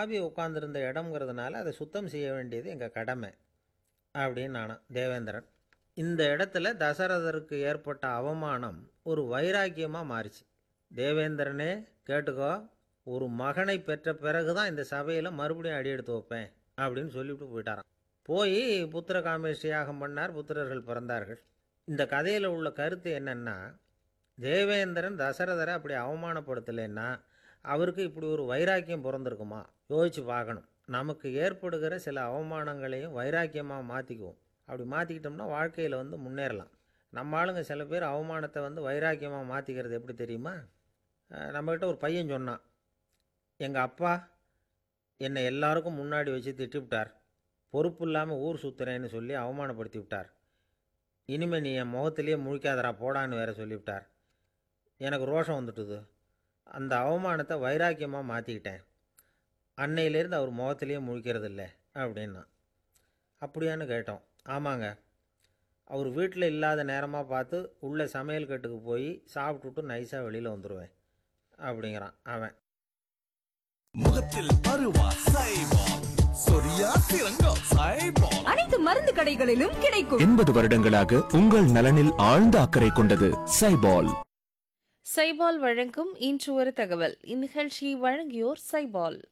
பாவி உட்காந்துருந்த இடம்ங்கிறதுனால அதை சுத்தம் செய்ய வேண்டியது எங்கள் கடமை அப்படின்னு நானும் தேவேந்திரன் இந்த இடத்துல தசரதருக்கு ஏற்பட்ட அவமானம் ஒரு வைராக்கியமாக மாறிச்சு தேவேந்திரனே கேட்டுக்கோ ஒரு மகனை பெற்ற பிறகு தான் இந்த சபையில் மறுபடியும் அடி எடுத்து வைப்பேன் அப்படின்னு சொல்லிவிட்டு போயிட்டாராம் போய் புத்திர காமேஷ்டி யாகம் பண்ணார் புத்திரர்கள் பிறந்தார்கள் இந்த கதையில் உள்ள கருத்து என்னன்னா தேவேந்திரன் தசரதரை அப்படி அவமானப்படுத்தலைன்னா அவருக்கு இப்படி ஒரு வைராக்கியம் பிறந்திருக்குமா யோசிச்சு பார்க்கணும் நமக்கு ஏற்படுகிற சில அவமானங்களையும் வைராக்கியமாக மாற்றிக்குவோம் அப்படி மாற்றிக்கிட்டோம்னா வாழ்க்கையில் வந்து முன்னேறலாம் நம்ம ஆளுங்க சில பேர் அவமானத்தை வந்து வைராக்கியமாக மாற்றிக்கிறது எப்படி தெரியுமா அஹ் நம்மக்கிட்ட ஒரு பையன் சொன்னான் எங்கள் அப்பா என்னை எல்லாருக்கும் முன்னாடி வச்சு திட்டிவிட்டார் பொறுப்பு இல்லாமல் ஊர் சுற்றுறேன்னு சொல்லி அவமானப்படுத்தி விட்டார் இனிமேல் நீ என் முகத்திலேயே முழிக்காதடா போடான்னு வேற சொல்லிவிட்டார் எனக்கு ரோஷம் வந்துட்டுது அந்த அவமானத்தை வைராக்கியமாக மாற்றிக்கிட்டேன் அன்னையிலேருந்து அவர் முகத்திலேயே முழிக்கிறது இல்லை அப்படின்னா அப்படியான்னு கேட்டோம் ஆமாங்க அவர் வீட்டில் இல்லாத நேரமாக பார்த்து உள்ள சமையல் கட்டுக்கு போய் சாப்பிட்டுட்டு நைஸாக வெளியில் வந்துடுவேன் அப்படிங்கிறான் அவன் முகத்தில் பருவா சைபால் சொரியா சிறங்கோ சைபால் அனைத்து மருந்து கடைகளிலும் கிடைக்கும் எண்பது வருடங்களாக உங்கள் நலனில் ஆழ்ந்த அக்கறை கொண்டது சைபால் சைபால் வழங்கும் இன்று ஒரு தகவல் இந்நிகழ்ச்சியை வழங்கியோர் சைபால்